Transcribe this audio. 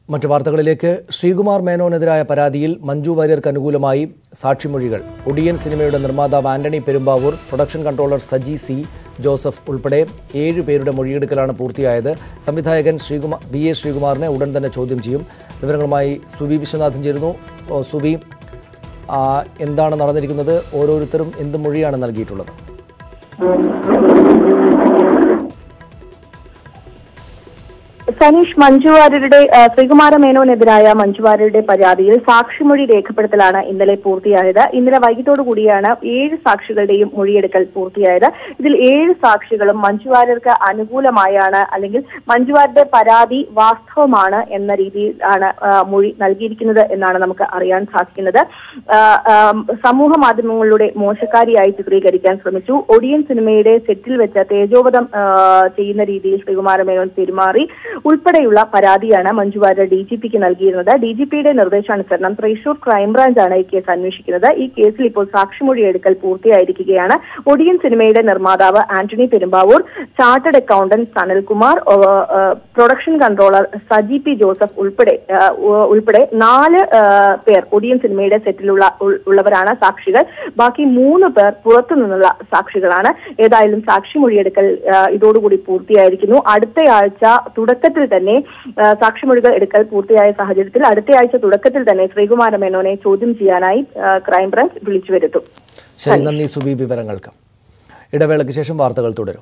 മറ്റു വാർത്തകളിലേക്ക് ശ്രീകുമാർ മേനോനെതിരായ പരാതിയിൽ മഞ്ജു വാര്യർക്ക് അനുകൂലമായി സാക്ഷിമൊഴികൾ ഒടിയൻ സിനിമയുടെ നിർമ്മാതാവ് Antony Perumbavoor production controller Saji C Joseph ഉൾപ്പെടെ ഏഴ് പേരുടെ മൊഴിയെടുക്കലാണ് പൂർത്തിയായത് സംവിധായകൻ ശ്രീകുമാർ വി എ ശ്രീകുമാറിനെ ഉടൻ തന്നെ ചോദ്യം ചെയ്യും വിവരങ്ങളുമായി സുവി വിശ്വനാഥൻ ചേരുന്നു ഓ, സുവി ആ, എന്താണ് നടന്നിരിക്കുന്നത് ഓരോരുത്തരും എന്ത് മൊഴിയാണ് നൽകിയിട്ടുള്ളത് സനീഷ് മഞ്ജു വാര്യരുടെ ആ, ശ്രീകുമാര മേനോനെതിരായ മഞ്ജു വാര്യരുടെ പരാതിയിൽ സാക്ഷിമൊഴി രേഖപ്പെടുത്തലാണ് ഇന്നലെ പൂർത്തിയായത് ഇന്നലെ വൈകിട്ടോടു കൂടിയാണ് ഏഴ് സാക്ഷികളുടെയും മൊഴിയെടുക്കൽ പൂർത്തിയായത് ഇതിൽ ഏഴ് സാക്ഷികളും മഞ്ജു വാര്യർക്ക് അനുകൂലമായാണ് അല്ലെങ്കിൽ മഞ്ജു വാര്യരുടെ പരാതി വാസ്തവമാണ് എന്ന രീതിയിൽ ആണ് ആ, മൊഴി നൽകിയിരിക്കുന്നത് എന്നാണ് നമുക്ക് അറിയാൻ സാധിക്കുന്നത് ആ, ആ, സമൂഹ മാധ്യമങ്ങളിലൂടെ മോശക്കാരിയായി ചിത്രീകരിക്കാൻ ശ്രമിച്ചു ഒടിയൻ സിനിമയുടെ സെറ്റിൽ വെച്ച് തേജോവധം ആ, ചെയ്യുന്ന രീതിയിൽ ശ്രീകുമാര മേനോൻ പെരുമാറി ഉൾപ്പെടെയുള്ള പരാതിയാണ് മഞ്ജു വാര്യർ ഡി ജി പിക്ക് നൽകിയിരുന്നത് ഡി ജി പിയുടെ നിർദ്ദേശാനുസരണം തൃശൂർ ക്രൈംബ്രാഞ്ചാണ് ഈ കേസ് അന്വേഷിക്കുന്നത് ഈ കേസിൽ ഇപ്പോൾ സാക്ഷിമൊഴി എടുക്കൽ പൂർത്തിയായിരിക്കുകയാണ് ഒടിയൻ സിനിമയുടെ നിർമ്മാതാവ് ആന്റണി പെരുമ്പാവൂർ ചാർട്ടേഡ് അക്കൗണ്ടന്റ് സനൽകുമാർ ഓ, ആ, production controller Saji P Joseph ഉൾപ്പെടെ ആ, ഉ- ഉൾപ്പെടെ നാല് ആ, പേർ ഒടിയൻ സിനിമയുടെ സെറ്റിലുള്ള ഉൾ- ഉള്ളവരാണ് സാക്ഷികൾ ബാക്കി മൂന്ന് പേർ പുറത്തു നിന്നുള്ള സാക്ഷികളാണ് ഏതായാലും സാക്ഷിമൊഴിയെടുക്കൽ ആ, ഇതോടുകൂടി പൂർത്തിയായിരിക്കുന്നു അടുത്തയാഴ്ച തുടക്കത്തിൽ തന്നെ ആ, സാക്ഷിമൊഴികൾ എടുക്കൽ പൂർത്തിയായ സാഹചര്യത്തിൽ അടുത്തയാഴ്ച തുടക്കത്തിൽ തന്നെ ശ്രീകുമാര മേനോനെ ചോദ്യം ചെയ്യാനായി ആ, ക്രൈംബ്രാഞ്ച് വിളിച്ചു വരുത്തും ശരി നന്ദി സുബി വിവരങ്ങൾക്ക് ഇടവേളയ്ക്ക് ശേഷം വാർത്തകൾ തുടരും